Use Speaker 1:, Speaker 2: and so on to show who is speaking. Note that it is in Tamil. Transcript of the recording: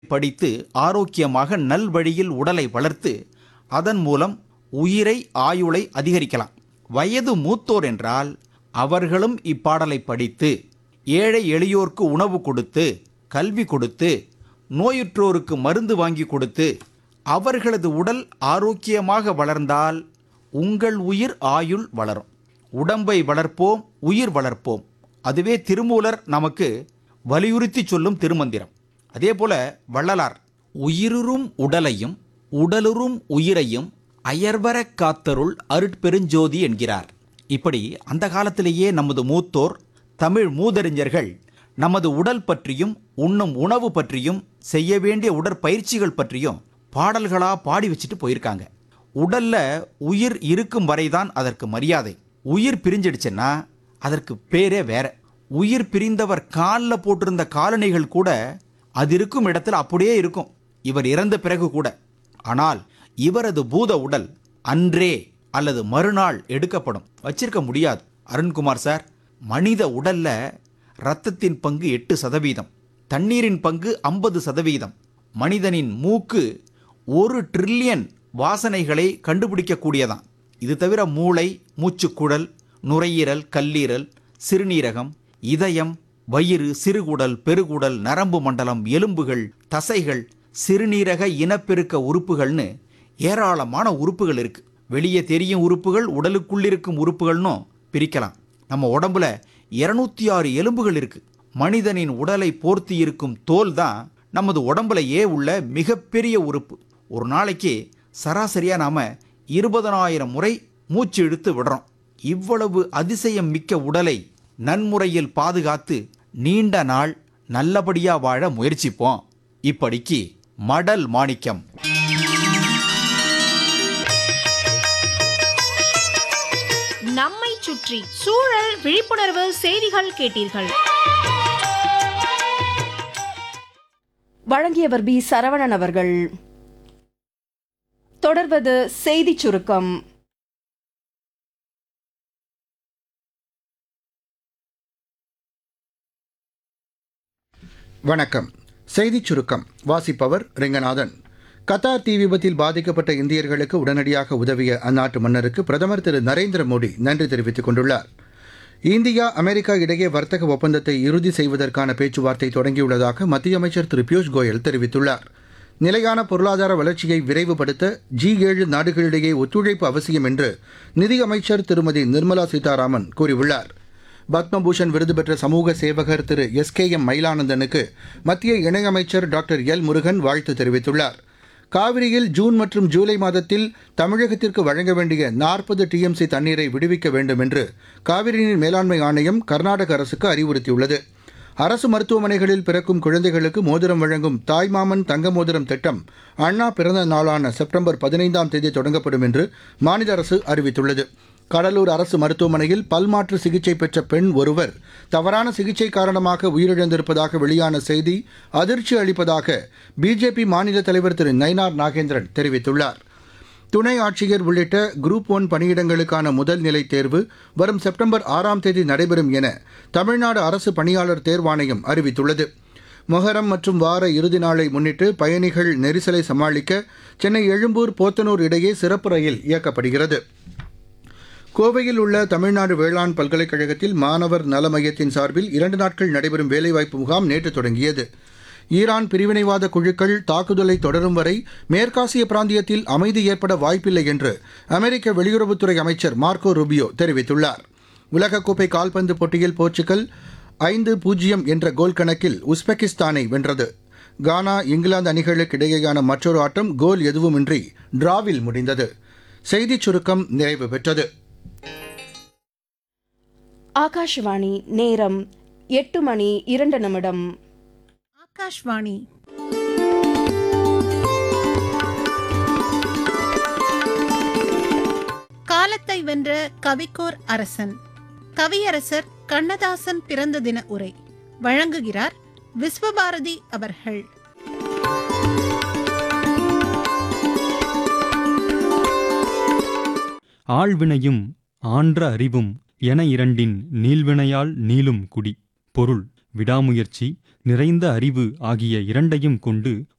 Speaker 1: படித்து ஆரோக்கியமாக நல்வழியில் உடலை வளர்த்து அதன் மூலம் உயிரை ஆயுளை அதிகரிக்கலாம் வயது மூத்தோர் என்றால் அவர்களும் இப்பாடலை படித்து ஏழை எளியோர்க்கு உணவு கொடுத்து கல்வி கொடுத்து நோயுற்றோருக்கு மருந்து வாங்கி கொடுத்து அவர்களது உடல் ஆரோக்கியமாக வளர்ந்தால் உங்கள் உயிர் ஆயுள் வளரும் உடம்பை வளர்ப்போம் உயிர் வளர்ப்போம் அதுவே திருமூலர் நமக்கு வலியுறுத்தி சொல்லும் திருமந்திரம் அதே போல வள்ளலார் உயிருறும் உடலையும் உடலுறும் உயிரையும் அயர்வரக் காத்தருள் அருட்பெருஞ்சோதி என்கிறார் இப்படி அந்த காலத்திலேயே நமது மூத்தோர் தமிழ் மூதறிஞர்கள் நமது உடல் பற்றியும் உண்ணும் உணவு பற்றியும் செய்ய வேண்டிய உடற்பயிற்சிகள் பற்றியும் பாடல்களா பாடி வச்சுட்டு போயிருக்காங்க உடல்ல உயிர் இருக்கும் வரைதான் அதற்கு மரியாதை உயிர் பிரிஞ்சிடுச்சுன்னா அதற்கு பேரே வேற உயிர் பிரிந்தவர் காலில் போட்டிருந்த காலணிகள் கூட அது இருக்கும் இடத்துல அப்படியே இருக்கும் இவர் இறந்த பிறகு கூட ஆனால் இவரது பூத உடல் அன்றே அல்லது மறுநாள் எடுக்கப்படும் வச்சிருக்க முடியாது அருண்குமார் சார் மனித உடல்ல இரத்தத்தின் பங்கு எட்டு சதவீதம் தண்ணீரின் பங்கு ஐம்பது சதவீதம் மனிதனின் மூக்கு ஒரு ட்ரில்லியன் வாசனைகளை கண்டுபிடிக்கக்கூடியதான் இது தவிர மூளை மூச்சுக்குழல் நுரையீரல் கல்லீரல் சிறுநீரகம் இதயம் வயிறு சிறுகுடல் பெருகுடல் நரம்பு மண்டலம் எலும்புகள் தசைகள் சிறுநீரக இனப்பெருக்க உறுப்புகள்னு ஏராளமான உறுப்புகள் இருக்கு வெளியே தெரியும் உறுப்புகள் உடலுக்குள் இருக்கும் உறுப்புகள்னும் பிரிக்கலாம் நம்ம உடம்புல இருநூத்தி ஆறு எலும்புகள் இருக்கு மனிதனின் உடலை போர்த்தி இருக்கும் தோல் தான் நமது உடம்புலயே உள்ள மிகப்பெரிய உறுப்பு ஒரு நாளைக்கு சராசரியா நாம இருபதனாயிரம் முறை மூச்சு இழுத்து விடுறோம் இவ்வளவு அதிசயம் மிக்க உடலை நன்முறையில் பாதுகாத்து நீண்ட நாள் நல்லபடியா வாழ முயற்சிப்போம் இப்படிக்கு மடல் மாணிக்கம்
Speaker 2: நம்மை சுற்றி சூழல் விழிப்புணர்வு செய்திகள் கேட்டீர்கள்
Speaker 3: வழங்கியவர் பி சரவணன் அவர்கள் தொடர்வது செய்திச் சுருக்கம்
Speaker 4: வணக்கம் செய்திச் சுருக்கம் வாசிப்பவர் ரெங்கநாதன் கத்தார் தீ விபத்தில் பாதிக்கப்பட்ட இந்தியர்களுக்கு உடனடியாக உதவிய அந்நாட்டு மன்னருக்கு பிரதமர் திரு நரேந்திர மோடி நன்றி தெரிவித்துக் கொண்டுள்ளார் இந்தியா அமெரிக்கா இடையே வர்த்தக ஒப்பந்தத்தை இறுதி செய்வதற்கான பேச்சுவார்த்தை தொடங்கியுள்ளதாக மத்திய அமைச்சர் திரு பியூஷ் கோயல் தெரிவித்துள்ளார் நிலையான பொருளாதார வளர்ச்சியை விரைவுபடுத்த ஜி ஏழு நாடுகளிடையே ஒத்துழைப்பு அவசியம் என்று நிதியமைச்சர் திருமதி நிர்மலா சீதாராமன் கூறியுள்ளார் பத்மபூஷன் விருது பெற்ற சமூக சேவகர் திரு எஸ் கே எம் மயிலானந்தனுக்கு மத்திய இணையமைச்சர் டாக்டர் எல் முருகன் வாழ்த்து தெரிவித்துள்ளார் காவிரியில் ஜூன் மற்றும் ஜூலை மாதத்தில் தமிழகத்திற்கு வழங்க வேண்டிய நாற்பது டிஎம்சி தண்ணீரை விடுவிக்க வேண்டும் என்று காவிரி நீர் மேலாண்மை ஆணையம் கர்நாடக அரசுக்கு அறிவுறுத்தியுள்ளது அரசு மருத்துவமனைகளில் பிறக்கும் குழந்தைகளுக்கு மோதிரம் வழங்கும் தாய்மாமன் தங்க மோதிரம் திட்டம் அண்ணா பிறந்த நாளான செப்டம்பர் பதினைந்தாம் தேதி தொடங்கப்படும் என்று மாநில அரசு அறிவித்துள்ளது கடலூர் அரசு மருத்துவமனையில் பல்மாற்று சிகிச்சை பெற்ற பெண் ஒருவர் தவறான சிகிச்சை காரணமாக உயிரிழந்திருப்பதாக வெளியான செய்தி அதிர்ச்சி அளிப்பதாக பிஜேபி மாநில தலைவர் திரு நயினார் நாகேந்திரன் தெரிவித்துள்ளார் துணை ஆட்சியர் உள்ளிட்ட குரூப் ஒன் பணியிடங்களுக்கான முதல் நிலை தேர்வு வரும் செப்டம்பர் ஆறாம் தேதி நடைபெறும் என தமிழ்நாடு அரசு பணியாளர் தேர்வாணையம் அறிவித்துள்ளது மொஹரம் மற்றும் வார இறுதி நாளை முன்னிட்டு பயணிகள் நெரிசலை சமாளிக்க சென்னை எழும்பூர் போத்தனூர் இடையே சிறப்பு ரயில் இயக்கப்படுகிறது கோவையில் உள்ள தமிழ்நாடு வேளாண் பல்கலைக்கழகத்தில் மாணவர் நல மையத்தின் சார்பில் இரண்டு நாட்கள் நடைபெறும் வேலைவாய்ப்பு முகாம் நேற்று தொடங்கியது ஈரான் பிரிவினைவாத குழுக்கள் தாக்குதலை தொடரும் வரை மேற்காசிய பிராந்தியத்தில் அமைதி ஏற்பட வாய்ப்பில்லை என்று அமெரிக்க வெளியுறவுத்துறை அமைச்சர் மார்க்கோ ரூபியோ தெரிவித்துள்ளார் உலகக்கோப்பை கால்பந்து போட்டியில் போர்ச்சுகல் ஐந்து பூஜ்ஜியம் என்ற கோல் கணக்கில் உஸ்பெகிஸ்தானை வென்றது கானா இங்கிலாந்து அணிகளுக்கு இடையேயான மற்றொரு ஆட்டம் கோல் எதுவுமின்றி டிராவில் முடிந்தது செய்திச் சுருக்கம் நிறைவு பெற்றது
Speaker 3: ஆகாஷ்வாணி நேரம் எட்டு மணி இரண்டு நிமிடம்
Speaker 2: ஆகாஷ்வாணி காலத்தை வென்ற கவிக்கோர் அரசன் கவியரசர் கண்ணதாசன் பிறந்த தின உரை வழங்குகிறார் விஸ்வபாரதி அவர்கள்
Speaker 5: ஆழ்வினையும் ஆன்ற அறிவும் என இரண்டின் நீள்வினையால் நீளும் குடி பொருள் விடாமுயற்சி நிறைந்த அறிவு ஆகிய இரண்டையும் கொண்டு